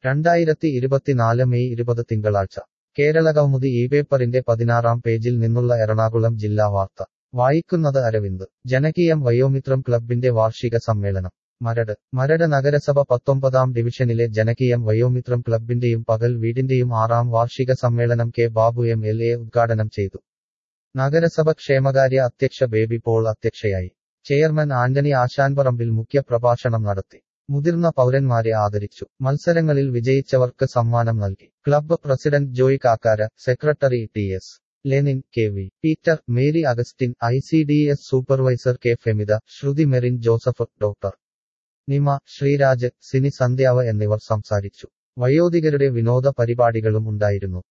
രണ്ടായിരത്തി ഇരുപത്തിനാല് മെയ് ഇരുപത് തിങ്കളാഴ്ച കേരള കൗമുദി ഈ പേപ്പറിന്റെ പതിനാറാം പേജിൽ നിന്നുള്ള എറണാകുളം ജില്ലാ വാർത്ത വായിക്കുന്നത് അരവിന്ദ് ജനകീയം വയോമിത്രം ക്ലബിന്റെ വാർഷിക സമ്മേളനം മരട് മരട് നഗരസഭ പത്തൊമ്പതാം ഡിവിഷനിലെ ജനകീയം വയോമിത്രം ക്ലബിന്റെയും പകൽ വീടിന്റെയും ആറാം വാർഷിക സമ്മേളനം K Babu M L A ഉദ്ഘാടനം ചെയ്തു നഗരസഭ ക്ഷേമകാര്യ അധ്യക്ഷ ബേബി പോൾ അധ്യക്ഷയായി ചെയർമാൻ ആന്റണി ആശാൻപറമ്പിൽ മുഖ്യപ്രഭാഷണം നടത്തി മുതിർന്ന പൗരന്മാരെ ആദരിച്ചു മത്സരങ്ങളിൽ വിജയിച്ചവർക്ക് സമ്മാനം നൽകി club president Joy Kakkara secretary T S Lenin K V Peter Mary Augustine I C D S supervisor K Femitha Shruthi Merin Joseph doctor Nima Sreeraj Sini Sandhya എന്നിവർ സംസാരിച്ചു വയോധികരുടെ വിനോദ പരിപാടികളും ഉണ്ടായിരുന്നു